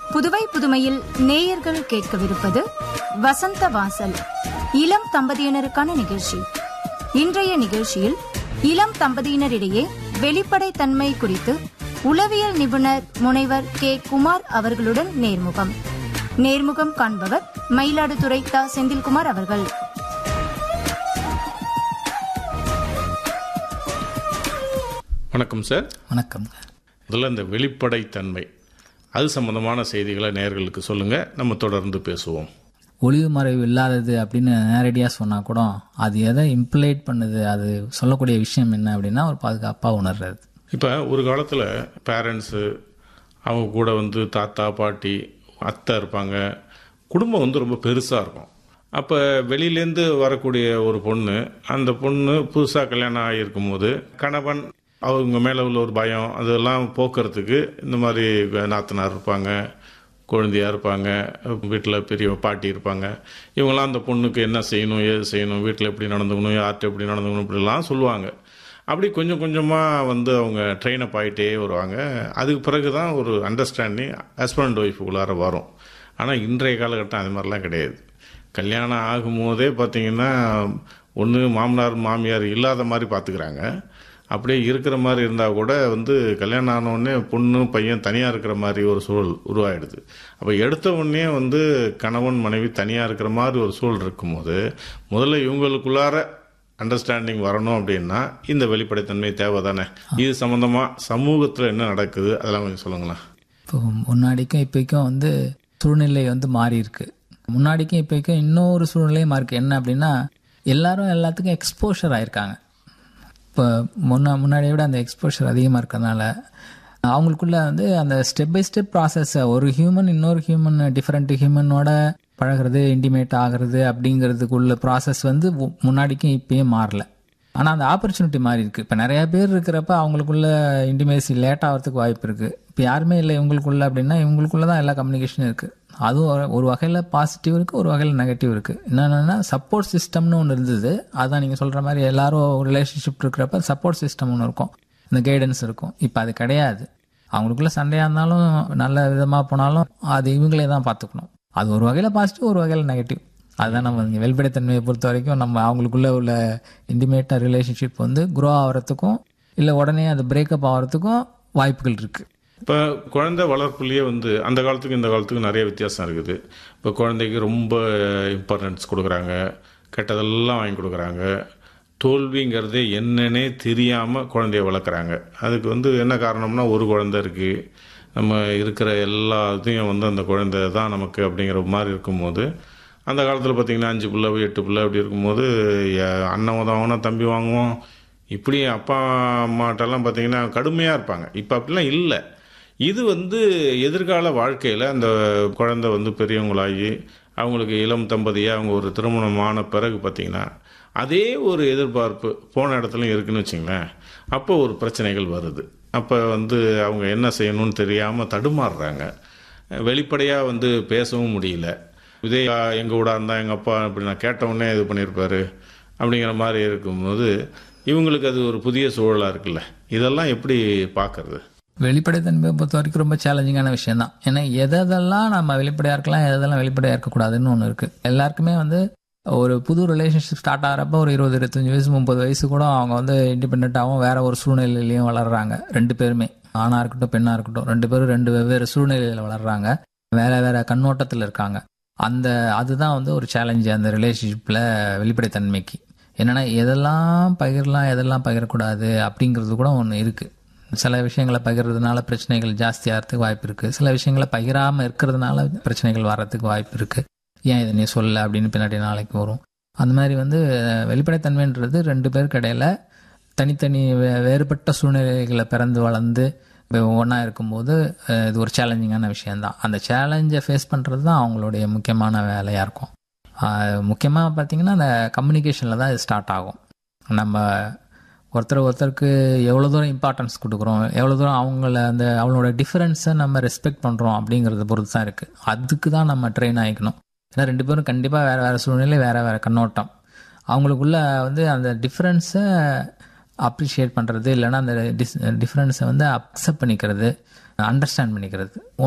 புதுவை புதுமையில் நேயர்கள் கேட்கவிருப்பது வசந்த வாசல் இளம் தம்பதியினருக்கான நிகழ்ச்சி இன்றைய நிகழ்ச்சியில் இளம் தம்பதியினரிடையே வெளிப்படைத்தன்மை குறித்து உளவியல் நிபுணர் முனைவர் கே குமார் அவர்களுடன் நேர்முகம் நேர்முகம் காண்பவர் மயிலாடுதுறை தா செந்தில்குமார் அவர்கள் வணக்கம் சார் வணக்கம் முதல்ல இந்த வெளிப்படைத்தன்மை அது சம்பந்தமான செய்திகளை நேயர்களுக்கு சொல்லுங்க நம்ம தொடர்ந்து பேசுவோம் ஒளிவு மறைவு இல்லாதது அப்படின்னு நேரடியாக சொன்னால் கூட அது எதை இம்ப்ளைட் பண்ணுது அது சொல்லக்கூடிய விஷயம் என்ன அப்படின்னா ஒரு பாதுகாப்பாக உணர்றது இப்போ ஒரு காலத்தில் பேரண்ட்ஸு அவங்க கூட வந்து தாத்தா பாட்டி அத்தை இருப்பாங்க குடும்பம் வந்து ரொம்ப பெருசாக இருக்கும் அப்போ வெளியிலேருந்து வரக்கூடிய ஒரு பொண்ணு அந்த பொண்ணு புதுசாக கல்யாணம் ஆகியிருக்கும் போது கணவன் அவங்க மேலே உள்ள ஒரு பயம் அதெல்லாம் போக்குறதுக்கு இந்த மாதிரி நாத்தனார் இருப்பாங்க குழந்தையா இருப்பாங்க வீட்டில் பெரிய பாட்டி இருப்பாங்க இவங்கெல்லாம் அந்த பொண்ணுக்கு என்ன செய்யணும் ஏது செய்யணும் வீட்டில் எப்படி நடந்துக்கணும் யார்கிட்ட எப்படி நடந்துக்கணும் இப்படிலாம் சொல்லுவாங்க அப்படி கொஞ்சம் கொஞ்சமாக வந்து அவங்க ட்ரெயின் அப் ஆகிட்டே வருவாங்க அதுக்கு பிறகு தான் ஒரு அண்டர்ஸ்டாண்டிங் ஹஸ்பண்ட் ஒய்ஃபுக்குள்ளார வரும் ஆனால் இன்றைய காலகட்டம் அது மாதிரிலாம் கிடையாது கல்யாணம் ஆகும்போதே பார்த்தீங்கன்னா ஒன்று மாமனார் மாமியார் இல்லாத மாதிரி பார்த்துக்கிறாங்க அப்படியே இருக்கிற மாதிரி இருந்தால் கூட வந்து கல்யாணம் ஆனவுடனே பொண்ணு பையன் தனியாக இருக்கிற மாதிரி ஒரு சூழல் உருவாயிடுது அப்போ எடுத்த உடனே வந்து கணவன் மனைவி தனியாக இருக்கிற மாதிரி ஒரு சூழல் இருக்கும்போது முதல்ல இவங்களுக்குள்ளார அண்டர்ஸ்டாண்டிங் வரணும் அப்படின்னா இந்த வெளிப்படைத்தன்மை தேவை தானே இது சம்மந்தமாக சமூகத்தில் என்ன நடக்குது அதெல்லாம் கொஞ்சம் சொல்லுங்களேன் இப்போ முன்னாடிக்கும் இப்போக்கும் வந்து சூழ்நிலை வந்து மாறி இருக்கு முன்னாடிக்கும் இப்போக்கும் இன்னொரு சூழ்நிலையும் மாறி இருக்கு என்ன அப்படின்னா எல்லாரும் எல்லாத்துக்கும் எக்ஸ்போஷர் ஆயிருக்காங்க இப்போ முன்னா முன்னாடியை விட அந்த எக்ஸ்போஷர் அதிகமாக இருக்கிறதுனால அவங்களுக்குள்ள வந்து அந்த ஸ்டெப் பை ஸ்டெப் ப்ராசஸை ஒரு ஹியூமன் இன்னொரு ஹியூமன் டிஃப்ரெண்ட் ஹியூமனோட பழகிறது இன்டிமேட் ஆகிறது அப்படிங்கிறதுக்குள்ள ப்ராசஸ் வந்து மு- முன்னாடிக்கும் இப்பயும் மாறல ஆனால் அந்த ஆப்பர்ச்சுனிட்டி மாறி இருக்கு இப்போ நிறைய பேர் இருக்கிறப்ப அவங்களுக்குள்ள இன்டிமேசி லேட் ஆகிறதுக்கு வாய்ப்பு இருக்கு இப்போ யாருமே இல்லை இவங்களுக்குள்ள அப்படின்னா இவங்களுக்குள்ள தான் எல்லா கம்யூனிகேஷனும் இருக்கு அதுவும் ஒரு- ஒரு வகையில் பாசிட்டிவ் இருக்கு ஒரு வகையில் நெகட்டிவ் இருக்கு என்னென்னா சப்போர்ட் சிஸ்டம்னு ஒன்று இருந்தது அதான் நீங்கள் சொல்ற மாதிரி எல்லாரும் ரிலேஷன்ஷிப் இருக்கிறப்ப சப்போர்ட் சிஸ்டம் ஒன்று இருக்கும் இந்த கைடன்ஸ் இருக்கும் இப்போ அது கிடையாது அவங்களுக்குள்ள சண்டையாக இருந்தாலும் நல்ல விதமாக போனாலும் அது இவங்களே தான் பார்த்துக்கணும் அது ஒரு வகையில் பாசிட்டிவ் ஒரு வகையில் நெகட்டிவ் அதுதான் நம்ம இங்கே வெளிப்படைத்தன்மையை பொறுத்த வரைக்கும் நம்ம அவங்களுக்குள்ள உள்ள இன்டிமேட்டாக ரிலேஷன்ஷிப் வந்து க்ரோ ஆகிறதுக்கும் இல்லை உடனே அது பிரேக்கப் ஆகிறதுக்கும் வாய்ப்புகள் இருக்குது இப்போ குழந்தை வளர்ப்புலேயே வந்து அந்த காலத்துக்கு இந்த காலத்துக்கு நிறைய வித்தியாசம் இருக்குது இப்போ குழந்தைக்கு ரொம்ப இம்பார்ட்டன்ஸ் கொடுக்குறாங்க கெட்டதெல்லாம் வாங்கி கொடுக்குறாங்க தோல்விங்கிறதே என்னன்னே தெரியாமல் குழந்தைய வளர்க்குறாங்க அதுக்கு வந்து என்ன காரணம்னா ஒரு குழந்தை இருக்குது நம்ம இருக்கிற எல்லா இதையும் வந்து அந்த குழந்தை தான் நமக்கு அப்படிங்கிற மாதிரி இருக்கும்போது அந்த காலத்தில் பார்த்தீங்கன்னா அஞ்சு பிள்ளை எட்டு பிள்ளை அப்படி இருக்கும்போது எ- அண்ணன் உதவனா தம்பி வாங்குவோம் இப்படி அப்பா அம்மாட்டெல்லாம் பார்த்தீங்கன்னா கடுமையாக இருப்பாங்க இப்போ அப்படிலாம் இல்லை இது வந்து எதிர்கால வாழ்க்கையில் அந்த குழந்தை வந்து பெரியவங்களாகி அவங்களுக்கு இளம் தம்பதியாக அவங்க ஒரு திருமணமான பிறகு பார்த்தீங்கன்னா அதே ஒரு எதிர்பார்ப்பு போன இடத்துலையும் இருக்குன்னு வச்சுங்களேன் அப்போ ஒரு பிரச்சனைகள் வருது அப்போ வந்து அவங்க என்ன செய்யணும்னு தெரியாமல் தடுமாறுறாங்க வெளிப்படையாக வந்து பேசவும் முடியல இதே எங்கள் கூட இருந்தால் எங்கள் அப்பா இப்படி நான் கேட்டவுடனே இது பண்ணியிருப்பாரு அப்படிங்கிற மாதிரி இருக்கும்போது இவங்களுக்கு அது ஒரு புதிய சூழலாக இருக்குல்ல இதெல்லாம் எப்படி பார்க்கறது வெளிப்படைத்தன்மையை பொறுத்த வரைக்கும் ரொம்ப சேலஞ்சிங்கான விஷயம் தான் ஏன்னா எதெல்லாம் நம்ம வெளிப்படையாக இருக்கலாம் எதெல்லாம் வெளிப்படையாக இருக்கக்கூடாதுன்னு ஒன்று இருக்குது எல்லாருக்குமே வந்து ஒரு புது ரிலேஷன்ஷிப் ஸ்டார்ட் ஆகிறப்ப ஒரு இருபது இருபத்தஞ்சு வயசு முப்பது வயசு கூட அவங்க வந்து இண்டிபெண்ட்டாகவும் வேற ஒரு சூழ்நிலையிலையும் வளர்றாங்க ரெண்டு பேருமே ஆணாக இருக்கட்டும் பெண்ணாக இருக்கட்டும் ரெண்டு பேரும் ரெண்டு வெவ்வேறு சூழ்நிலையில் வளர்றாங்க வேற வேற கண்ணோட்டத்தில் இருக்காங்க அந்த அதுதான் வந்து ஒரு சேலஞ்சு அந்த ரிலேஷன்ஷிப்பில் வெளிப்படைத்தன்மைக்கு என்னன்னா எதெல்லாம் பகிரலாம் எதெல்லாம் பகிரக்கூடாது அப்படிங்கிறது கூட ஒன்று இருக்குது சில விஷயங்களை பகிர்றதுனால பிரச்சனைகள் ஜாஸ்தியாகிறதுக்கு வாய்ப்பு இருக்குது சில விஷயங்களை பகிராமல் இருக்கிறதுனால பிரச்சனைகள் வர்றதுக்கு வாய்ப்பு இருக்குது ஏன் இதை நீ சொல்ல அப்படின்னு பின்னாடி நாளைக்கு வரும் அந்த மாதிரி வந்து அஹ், வெளிப்படைத்தன்மைன்றது ரெண்டு பேருக்கு இடையில தனித்தனி வே- வேறுபட்ட சூழ்நிலைகளை பிறந்து வளர்ந்து ஒன்றா இருக்கும்போது அஹ், இது ஒரு சேலஞ்சிங்கான விஷயம்தான் அந்த சேலஞ்சை ஃபேஸ் பண்ணுறது தான் அவங்களுடைய முக்கியமான வேலையாக இருக்கும் முக்கியமாக பார்த்தீங்கன்னா அந்த கம்யூனிகேஷனில் தான் இது ஸ்டார்ட் ஆகும் நம்ம ஒருத்தர் ஒருத்தருக்கு எவ்வளோ தூரம் இம்பார்ட்டன்ஸ் கொடுக்குறோம் எவ்வளோ தூரம் அவங்கள அந்த அவங்களோட டிஃபரன்ஸை நம்ம ரெஸ்பெக்ட் பண்ணுறோம் அப்படிங்கிறத பொறுத்து தான் இருக்குது அதுக்கு தான் நம்ம ட்ரெயின் ஆகிக்கணும் ஏன்னா ரெண்டு பேரும் கண்டிப்பாக வேறு வேறு சூழ்நிலை வேறு வேறு கண்ணோட்டம் அவங்களுக்குள்ள வந்து அந்த டிஃப்ரென்ஸை அப்ரிஷியேட் பண்ணுறது இல்லைன்னா அந்த டிஸ் டிஃப்ரென்ஸை வந்து அக்செப்ட் பண்ணிக்கிறது அண்டர்ஸ்டாண்ட் பண்ணிக்கிறது